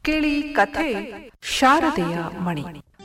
ಕೇಳಿ ಕಥೆ ಶಾರದೆಯ ಮಣಿ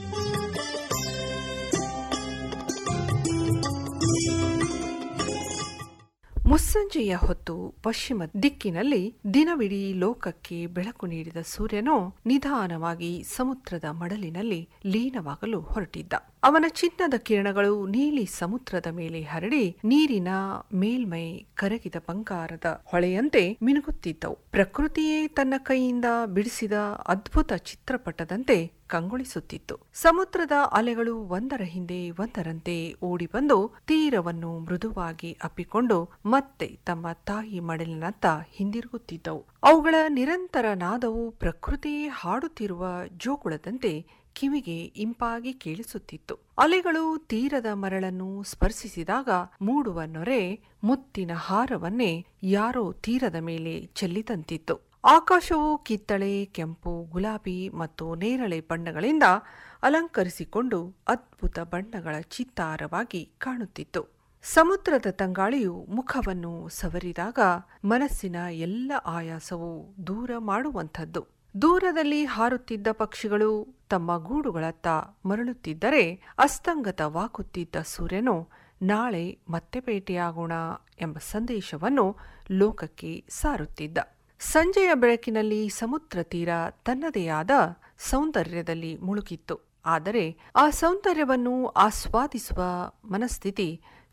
ಮುಸ್ಸಂಜೆಯ ಹೊತ್ತು ಪಶ್ಚಿಮ ದಿಕ್ಕಿನಲ್ಲಿ ದಿನವಿಡೀ ಲೋಕಕ್ಕೆ ಬೆಳಕು ನೀಡಿದ ಸೂರ್ಯನು ನಿಧಾನವಾಗಿ ಸಮುದ್ರದ ಮಡಲಿನಲ್ಲಿ ಲೀನವಾಗಲು ಹೊರಟಿದ್ದ ಅವನ ಚಿನ್ನದ ಕಿರಣಗಳು ನೀಲಿ ಸಮುದ್ರದ ಮೇಲೆ ಹರಡಿ ನೀರಿನ ಮೇಲ್ಮೈ ಕರಗಿದ ಬಂಗಾರದ ಹೊಳೆಯಂತೆ ಮಿನುಗುತ್ತಿದ್ದವು ಪ್ರಕೃತಿಯೇ ತನ್ನ ಕೈಯಿಂದ ಬಿಡಿಸಿದ ಅದ್ಭುತ ಚಿತ್ರಪಟದಂತೆ ಕಂಗೊಳಿಸುತ್ತಿತ್ತು ಸಮುದ್ರದ ಅಲೆಗಳು ಒಂದರ ಹಿಂದೆ ಒಂದರಂತೆ ಓಡಿ ಬಂದು ತೀರವನ್ನು ಮೃದುವಾಗಿ ಅಪ್ಪಿಕೊಂಡು ಮತ್ತೆ ತಮ್ಮ ತಾಯಿ ಮಡಲಿನತ್ತ ಹಿಂದಿರುಗುತ್ತಿದ್ದವು ಅವುಗಳ ನಿರಂತರ ನಾದವು ಪ್ರಕೃತಿಯೇ ಹಾಡುತ್ತಿರುವ ಜೋಗುಳದಂತೆ ಕಿವಿಗೆ ಇಂಪಾಗಿ ಕೇಳಿಸುತ್ತಿತ್ತು ಅಲೆಗಳು ತೀರದ ಮರಳನ್ನು ಸ್ಪರ್ಶಿಸಿದಾಗ ಮೂಡುವ ನೊರೆ ಮುತ್ತಿನ ಹಾರವನ್ನೇ ಯಾರೋ ತೀರದ ಮೇಲೆ ಚೆಲ್ಲಿದಂತಿತ್ತು ಆಕಾಶವು ಕಿತ್ತಳೆ ಕೆಂಪು ಗುಲಾಬಿ ಮತ್ತು ನೇರಳೆ ಬಣ್ಣಗಳಿಂದ ಅಲಂಕರಿಸಿಕೊಂಡು ಅದ್ಭುತ ಬಣ್ಣಗಳ ಚಿತ್ತಾರವಾಗಿ ಕಾಣುತ್ತಿತ್ತು ಸಮುದ್ರದ ತಂಗಾಳಿಯು ಮುಖವನ್ನು ಸವರಿದಾಗ ಮನಸ್ಸಿನ ಎಲ್ಲ ಆಯಾಸವು ದೂರ ಮಾಡುವಂಥದ್ದು ದೂರದಲ್ಲಿ ಹಾರುತ್ತಿದ್ದ ಪಕ್ಷಿಗಳು ತಮ್ಮ ಗೂಡುಗಳತ್ತ ಮರಳುತ್ತಿದ್ದರೆ ಅಸ್ತಂಗತವಾಗುತ್ತಿದ್ದ ಸೂರ್ಯನು ನಾಳೆ ಮತ್ತೆ ಭೇಟಿಯಾಗೋಣ ಎಂಬ ಸಂದೇಶವನ್ನು ಲೋಕಕ್ಕೆ ಸಾರುತ್ತಿದ್ದ ಸಂಜೆಯ ಬೆಳಕಿನಲ್ಲಿ ಸಮುದ್ರ ತೀರ ತನ್ನದೇ ಆದ ಸೌಂದರ್ಯದಲ್ಲಿ ಮುಳುಗಿತ್ತು ಆದರೆ ಆ ಸೌಂದರ್ಯವನ್ನು ಆಸ್ವಾದಿಸುವ ಮನಸ್ಥಿತಿ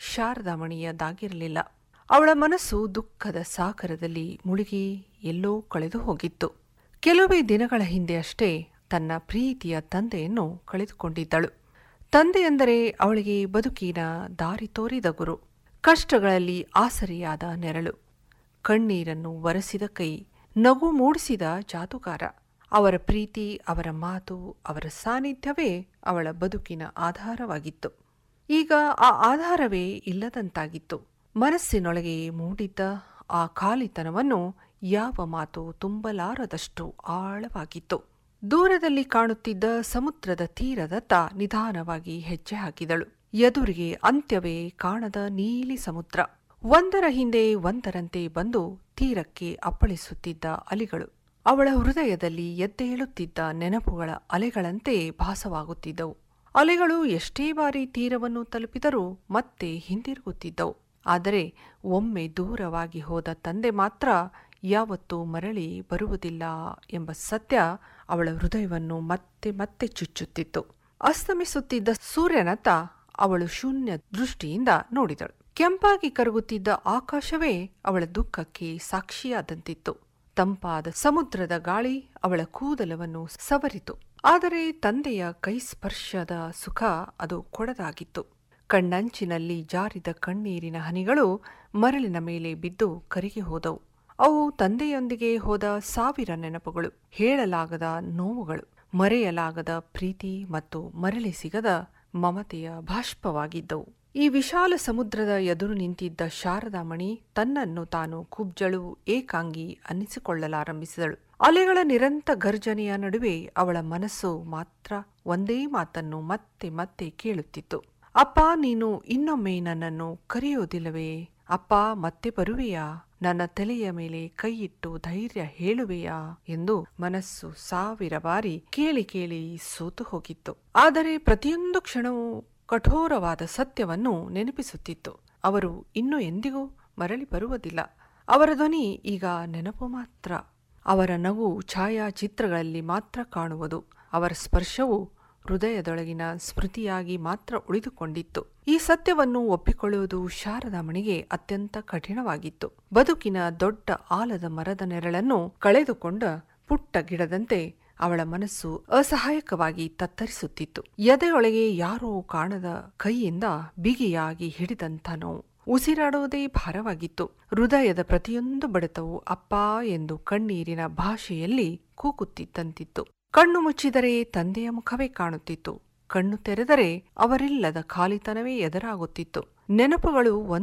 ಶಾರದಾಮಣಿಯದಾಗಿರಲಿಲ್ಲ ಅವಳ ಮನಸ್ಸು ದುಃಖದ ಸಾಗರದಲ್ಲಿ ಮುಳುಗಿ ಎಲ್ಲೋ ಕಳೆದು ಹೋಗಿತ್ತು ಕೆಲವೇ ದಿನಗಳ ಹಿಂದೆ ಅಷ್ಟೇ ತನ್ನ ಪ್ರೀತಿಯ ತಂದೆಯನ್ನು ಕಳೆದುಕೊಂಡಿದ್ದಳು ತಂದೆಯೆಂದರೆ ಅವಳಿಗೆ ಬದುಕಿನ ದಾರಿ ತೋರಿದ ಗುರು ಕಷ್ಟಗಳಲ್ಲಿ ಆಸರಿಯಾದ ನೆರಳು ಕಣ್ಣೀರನ್ನು ಒರೆಸಿದ ಕೈ ನಗು ಮೂಡಿಸಿದ ಜಾದುಗಾರ ಅವರ ಪ್ರೀತಿ ಅವರ ಮಾತು ಅವರ ಸಾನ್ನಿಧ್ಯವೇ ಅವಳ ಬದುಕಿನ ಆಧಾರವಾಗಿತ್ತು ಈಗ ಆ ಆಧಾರವೇ ಇಲ್ಲದಂತಾಗಿತ್ತು ಮನಸ್ಸಿನೊಳಗೆ ಮೂಡಿದ್ದ ಆ ಖಾಲಿತನವನ್ನು ಯಾವ ಮಾತು ತುಂಬಲಾರದಷ್ಟು ಆಳವಾಗಿತ್ತು ದೂರದಲ್ಲಿ ಕಾಣುತ್ತಿದ್ದ ಸಮುದ್ರದ ತೀರದತ್ತ ನಿಧಾನವಾಗಿ ಹೆಜ್ಜೆ ಹಾಕಿದಳು ಎದುರಿಗೆ ಅಂತ್ಯವೇ ಕಾಣದ ನೀಲಿ ಸಮುದ್ರ ಒಂದರ ಹಿಂದೆ ಒಂದರಂತೆ ಬಂದು ತೀರಕ್ಕೆ ಅಪ್ಪಳಿಸುತ್ತಿದ್ದ ಅಲಿಗಳು ಅವಳ ಹೃದಯದಲ್ಲಿ ಎದ್ದೇಳುತ್ತಿದ್ದ ನೆನಪುಗಳ ಅಲೆಗಳಂತೆ ಭಾಸವಾಗುತ್ತಿದ್ದವು ಅಲೆಗಳು ಎಷ್ಟೇ ಬಾರಿ ತೀರವನ್ನು ತಲುಪಿದರೂ ಮತ್ತೆ ಹಿಂದಿರುಗುತ್ತಿದ್ದವು ಆದರೆ ಒಮ್ಮೆ ದೂರವಾಗಿ ಹೋದ ತಂದೆ ಮಾತ್ರ ಯಾವತ್ತೂ ಮರಳಿ ಬರುವುದಿಲ್ಲ ಎಂಬ ಸತ್ಯ ಅವಳ ಹೃದಯವನ್ನು ಮತ್ತೆ ಮತ್ತೆ ಚುಚ್ಚುತ್ತಿತ್ತು ಅಸ್ತಮಿಸುತ್ತಿದ್ದ ಸೂರ್ಯನತ್ತ ಅವಳು ಶೂನ್ಯ ದೃಷ್ಟಿಯಿಂದ ನೋಡಿದಳು ಕೆಂಪಾಗಿ ಕರಗುತ್ತಿದ್ದ ಆಕಾಶವೇ ಅವಳ ದುಃಖಕ್ಕೆ ಸಾಕ್ಷಿಯಾದಂತಿತ್ತು ತಂಪಾದ ಸಮುದ್ರದ ಗಾಳಿ ಅವಳ ಕೂದಲವನ್ನು ಸವರಿತು ಆದರೆ ತಂದೆಯ ಕೈ ಸ್ಪರ್ಶದ ಸುಖ ಅದು ಕೊಡದಾಗಿತ್ತು ಕಣ್ಣಂಚಿನಲ್ಲಿ ಜಾರಿದ ಕಣ್ಣೀರಿನ ಹನಿಗಳು ಮರಳಿನ ಮೇಲೆ ಬಿದ್ದು ಕರಿಗೆ ಹೋದವು ಅವು ತಂದೆಯೊಂದಿಗೆ ಹೋದ ಸಾವಿರ ನೆನಪುಗಳು ಹೇಳಲಾಗದ ನೋವುಗಳು ಮರೆಯಲಾಗದ ಪ್ರೀತಿ ಮತ್ತು ಮರಳಿ ಸಿಗದ ಮಮತೆಯ ಬಾಷ್ಪವಾಗಿದ್ದವು ಈ ವಿಶಾಲ ಸಮುದ್ರದ ಎದುರು ನಿಂತಿದ್ದ ಶಾರದಾಮಣಿ ತನ್ನನ್ನು ತಾನು ಕುಬ್ಜಳು ಏಕಾಂಗಿ ಅನ್ನಿಸಿಕೊಳ್ಳಲಾರಂಭಿಸಿದಳು ಅಲೆಗಳ ನಿರಂತ ಗರ್ಜನೆಯ ನಡುವೆ ಅವಳ ಮನಸ್ಸು ಮಾತ್ರ ಒಂದೇ ಮಾತನ್ನು ಮತ್ತೆ ಮತ್ತೆ ಕೇಳುತ್ತಿತ್ತು ಅಪ್ಪ ನೀನು ಇನ್ನೊಮ್ಮೆ ನನ್ನನ್ನು ಕರೆಯೋದಿಲ್ಲವೇ ಅಪ್ಪ ಮತ್ತೆ ಬರುವೆಯಾ ನನ್ನ ತಲೆಯ ಮೇಲೆ ಕೈಯಿಟ್ಟು ಧೈರ್ಯ ಹೇಳುವೆಯಾ ಎಂದು ಮನಸ್ಸು ಸಾವಿರ ಬಾರಿ ಕೇಳಿ ಕೇಳಿ ಸೋತು ಹೋಗಿತ್ತು ಆದರೆ ಪ್ರತಿಯೊಂದು ಕ್ಷಣವೂ ಕಠೋರವಾದ ಸತ್ಯವನ್ನು ನೆನಪಿಸುತ್ತಿತ್ತು ಅವರು ಇನ್ನು ಎಂದಿಗೂ ಮರಳಿ ಬರುವುದಿಲ್ಲ ಅವರ ಧ್ವನಿ ಈಗ ನೆನಪು ಮಾತ್ರ ಅವರ ನಗು ಛಾಯಾಚಿತ್ರಗಳಲ್ಲಿ ಮಾತ್ರ ಕಾಣುವುದು ಅವರ ಸ್ಪರ್ಶವು ಹೃದಯದೊಳಗಿನ ಸ್ಮೃತಿಯಾಗಿ ಮಾತ್ರ ಉಳಿದುಕೊಂಡಿತ್ತು ಈ ಸತ್ಯವನ್ನು ಒಪ್ಪಿಕೊಳ್ಳುವುದು ಶಾರದಾಮಣಿಗೆ ಅತ್ಯಂತ ಕಠಿಣವಾಗಿತ್ತು ಬದುಕಿನ ದೊಡ್ಡ ಆಲದ ಮರದ ನೆರಳನ್ನು ಕಳೆದುಕೊಂಡ ಪುಟ್ಟ ಗಿಡದಂತೆ ಅವಳ ಮನಸ್ಸು ಅಸಹಾಯಕವಾಗಿ ತತ್ತರಿಸುತ್ತಿತ್ತು ಎದೆಯೊಳಗೆ ಯಾರೋ ಕಾಣದ ಕೈಯಿಂದ ಬಿಗಿಯಾಗಿ ಹಿಡಿದಂಥ ನೋವು ಉಸಿರಾಡುವುದೇ ಭಾರವಾಗಿತ್ತು ಹೃದಯದ ಪ್ರತಿಯೊಂದು ಬಡಿತವು ಅಪ್ಪ ಎಂದು ಕಣ್ಣೀರಿನ ಭಾಷೆಯಲ್ಲಿ ಕೂಗುತ್ತಿದ್ದಂತಿತ್ತು ಕಣ್ಣು ಮುಚ್ಚಿದರೆ ತಂದೆಯ ಮುಖವೇ ಕಾಣುತ್ತಿತ್ತು ಕಣ್ಣು ತೆರೆದರೆ ಅವರಿಲ್ಲದ ಖಾಲಿತನವೇ ಎದುರಾಗುತ್ತಿತ್ತು ನೆನಪುಗಳು